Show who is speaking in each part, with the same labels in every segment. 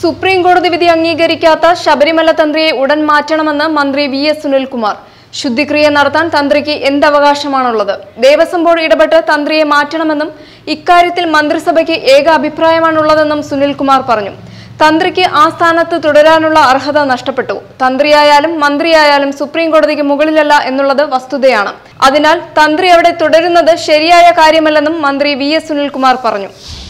Speaker 1: supreme കോടതി വിധി അംഗീകരിക്കാത്ത ശബരിമല തന്ത്രിയെ ഉടൻ മാറ്റണമെന്ന് മന്ത്രി വി എസ് സുനിൽകുമാർ ശുദ്ധിക്രിയ നടത്താൻ തന്ത്രിക്ക് എന്ത് അവകാശമാണുള്ളത് ദേവസ്വം ബോർഡ് ഇടപെട്ട് തന്ത്രിയെ മാറ്റണമെന്നും ഇക്കാര്യത്തിൽ മന്ത്രിസഭയ്ക്ക് ഏക അഭിപ്രായമാണുള്ളതെന്നും സുനിൽകുമാർ പറഞ്ഞു തന്ത്രിക്ക് ആ സ്ഥാനത്ത് തുടരാനുള്ള അർഹത നഷ്ടപ്പെട്ടു തന്ത്രിയായാലും മന്ത്രിയായാലും സുപ്രീം കോടതിക്ക് മുകളിലല്ല എന്നുള്ളത് വസ്തുതയാണ് അതിനാൽ തന്ത്രി അവിടെ തുടരുന്നത് ശരിയായ കാര്യമല്ലെന്നും മന്ത്രി വി എസ് സുനിൽകുമാർ പറഞ്ഞു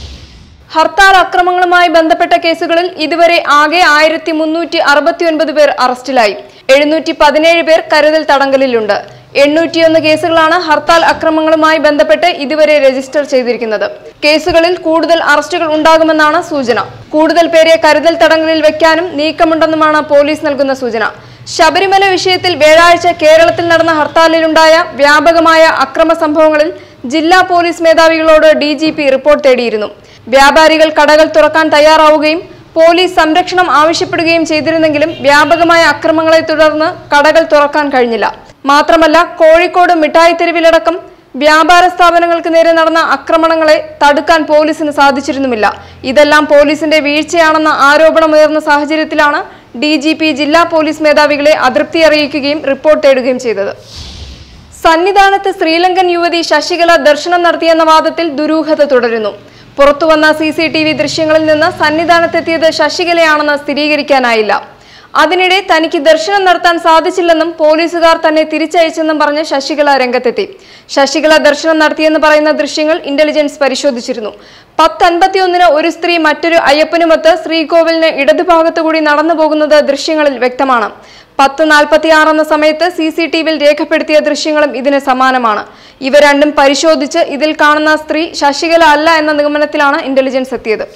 Speaker 1: ഹർത്താൽ അക്രമങ്ങളുമായി ബന്ധപ്പെട്ട കേസുകളിൽ ഇതുവരെ ആകെ ആയിരത്തി മുന്നൂറ്റി അറുപത്തിയൊൻപത് പേർ അറസ്റ്റിലായി എഴുന്നൂറ്റി പതിനേഴ് പേർ കരുതൽ തടങ്കലിലുണ്ട് എണ്ണൂറ്റിയൊന്ന് കേസുകളാണ് ഹർത്താൽ അക്രമങ്ങളുമായി ബന്ധപ്പെട്ട് ഇതുവരെ രജിസ്റ്റർ ചെയ്തിരിക്കുന്നത് കേസുകളിൽ കൂടുതൽ അറസ്റ്റുകൾ ഉണ്ടാകുമെന്നാണ് സൂചന കൂടുതൽ പേരെ കരുതൽ തടങ്കലിൽ വെക്കാനും നീക്കമുണ്ടെന്നുമാണ് പോലീസ് നൽകുന്ന സൂചന ശബരിമല വിഷയത്തിൽ വ്യാഴാഴ്ച കേരളത്തിൽ നടന്ന ഹർത്താലിലുണ്ടായ വ്യാപകമായ അക്രമ സംഭവങ്ങളിൽ ജില്ലാ പോലീസ് മേധാവികളോട് ഡി ജി പി റിപ്പോർട്ട് തേടിയിരുന്നു വ്യാപാരികൾ കടകൾ തുറക്കാൻ തയ്യാറാവുകയും പോലീസ് സംരക്ഷണം ആവശ്യപ്പെടുകയും ചെയ്തിരുന്നെങ്കിലും വ്യാപകമായ അക്രമങ്ങളെ തുടർന്ന് കടകൾ തുറക്കാൻ കഴിഞ്ഞില്ല മാത്രമല്ല കോഴിക്കോട് മിഠായി തെരുവിലടക്കം വ്യാപാര സ്ഥാപനങ്ങൾക്ക് നേരെ നടന്ന ആക്രമണങ്ങളെ തടുക്കാൻ പോലീസിന് സാധിച്ചിരുന്നുമില്ല ഇതെല്ലാം പോലീസിന്റെ വീഴ്ചയാണെന്ന ആരോപണമുയർന്ന സാഹചര്യത്തിലാണ് ഡി ജി പി ജില്ലാ പോലീസ് മേധാവികളെ അതൃപ്തി അറിയിക്കുകയും റിപ്പോർട്ട് തേടുകയും ചെയ്തത് സന്നിധാനത്ത് ശ്രീലങ്കൻ യുവതി ശശികല ദർശനം നടത്തിയെന്ന വാദത്തിൽ ദുരൂഹത തുടരുന്നു പുറത്തുവന്ന സി സി ടി വി ദൃശ്യങ്ങളിൽ നിന്ന് സന്നിധാനത്തെത്തിയത് ശശികലയാണെന്ന് സ്ഥിരീകരിക്കാനായില്ല അതിനിടെ തനിക്ക് ദർശനം നടത്താൻ സാധിച്ചില്ലെന്നും പോലീസുകാർ തന്നെ തിരിച്ചയച്ചെന്നും പറഞ്ഞ് ശശികല രംഗത്തെത്തി ശശികല ദർശനം നടത്തിയെന്ന് പറയുന്ന ദൃശ്യങ്ങൾ ഇന്റലിജൻസ് പരിശോധിച്ചിരുന്നു പത്തൻപത്തിയൊന്നിന് ഒരു സ്ത്രീ മറ്റൊരു അയ്യപ്പനുമൊത്ത് ശ്രീകോവിലിന് ഇടതുഭാഗത്തുകൂടി നടന്നു പോകുന്നത് ദൃശ്യങ്ങളിൽ വ്യക്തമാണ് പത്ത് നാൽപ്പത്തി ആറ് എന്ന സമയത്ത് സി സി ടി വിയിൽ രേഖപ്പെടുത്തിയ ദൃശ്യങ്ങളും ഇതിന് സമാനമാണ് ഇവ രണ്ടും പരിശോധിച്ച് ഇതിൽ കാണുന്ന സ്ത്രീ ശശികല അല്ല എന്ന നിഗമനത്തിലാണ് ഇന്റലിജൻസ് എത്തിയത്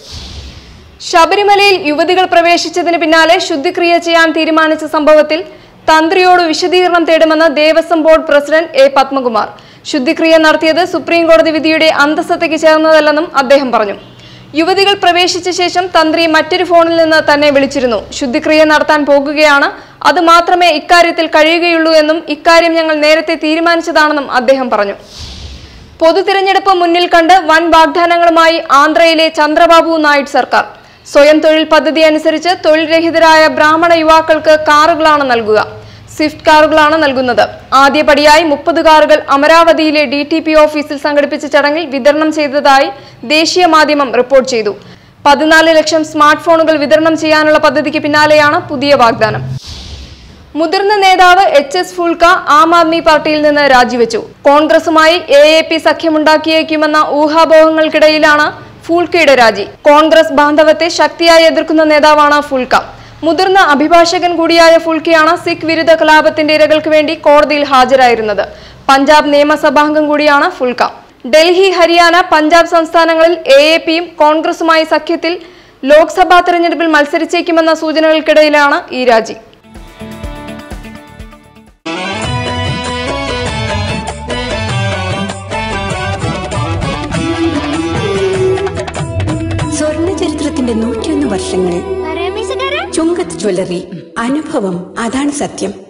Speaker 1: ശബരിമലയിൽ യുവതികൾ പ്രവേശിച്ചതിന് പിന്നാലെ ശുദ്ധിക്രിയ ചെയ്യാൻ തീരുമാനിച്ച സംഭവത്തിൽ തന്ത്രിയോട് വിശദീകരണം തേടുമെന്ന് Devaswom board president A Padmakumar ശുദ്ധിക്രിയ നടത്തിയത് സുപ്രീം കോടതി വിധിയുടെ അന്തസ്സത്തയ്ക്ക് ചേർന്നതല്ലെന്നും അദ്ദേഹം പറഞ്ഞു യുവതികൾ പ്രവേശിച്ച ശേഷം തന്ത്രി മറ്റൊരു ഫോണിൽ നിന്ന് തന്നെ വിളിച്ചിരുന്നു ശുദ്ധിക്രിയ നടത്താൻ പോകുകയാണ് അത് മാത്രമേ ഇക്കാര്യത്തിൽ കഴിയുകയുള്ളൂ എന്നും ഇക്കാര്യം ഞങ്ങൾ നേരത്തെ തീരുമാനിച്ചതാണെന്നും അദ്ദേഹം പറഞ്ഞു പൊതു തിരഞ്ഞെടുപ്പ് മുന്നിൽ കണ്ട് വൻ വാഗ്ദാനങ്ങളുമായി ആന്ധ്രയിലെ ചന്ദ്രബാബു നായിഡു സർക്കാർ സ്വയം തൊഴിൽ പദ്ധതി അനുസരിച്ച് തൊഴിൽ രഹിതരായ ബ്രാഹ്മണ യുവാക്കൾക്ക് കാറുകളാണ് നൽകുക സ്വിഫ്റ്റ് കാറുകളാണ് നൽകുന്നത് ആദ്യപടിയായി മുപ്പത് കാറുകൾ അമരാവതിയിലെ ഡി ടി പി ഓഫീസിൽ സംഘടിപ്പിച്ച ചടങ്ങിൽ വിതരണം ചെയ്തതായി ദേശീയ മാധ്യമം റിപ്പോർട്ട് ചെയ്തു പതിനാല് ലക്ഷം സ്മാർട്ട് ഫോണുകൾ വിതരണം ചെയ്യാനുള്ള പദ്ധതിക്ക് പിന്നാലെയാണ് പുതിയ വാഗ്ദാനം മുതിർന്ന നേതാവ് എച്ച് എസ് ഫുൾക്ക ആം ആദ്മി പാർട്ടിയിൽ നിന്ന് രാജിവെച്ചു കോൺഗ്രസുമായി എ എ പി സഖ്യമുണ്ടാക്കിയേക്കുമെന്ന ഊഹാപോഹങ്ങൾക്കിടയിലാണ് ഫൂൾക്കയുടെ രാജി കോൺഗ്രസ് ബാന്ധവത്തെ ശക്തിയായി എതിർക്കുന്ന നേതാവാണ് ഫുൾക്ക മുതിർന്ന അഭിഭാഷകൻ കൂടിയായ ഫുൾക്കയാണ് സിഖ് വിരുദ്ധ കലാപത്തിന്റെ ഇരകൾക്ക് വേണ്ടി കോടതിയിൽ ഹാജരായിരുന്നത് പഞ്ചാബ് നിയമസഭാംഗം കൂടിയാണ് ഫുൾക്ക ഡൽഹി ഹരിയാന പഞ്ചാബ് സംസ്ഥാനങ്ങളിൽ എ എ പിയും കോൺഗ്രസുമായി സഖ്യത്തിൽ ലോക്സഭാ തെരഞ്ഞെടുപ്പിൽ മത്സരിച്ചേക്കുമെന്ന സൂചനകൾക്കിടയിലാണ് ഈ രാജി
Speaker 2: സ്വർണ്ണ ചരിത്രത്തിന്റെ നൂറ്റിയൊന്ന് വർഷങ്ങൾ ചുങ്കത്ത് ജ്വല്ലറി അനുഭവം അതാണ് സത്യം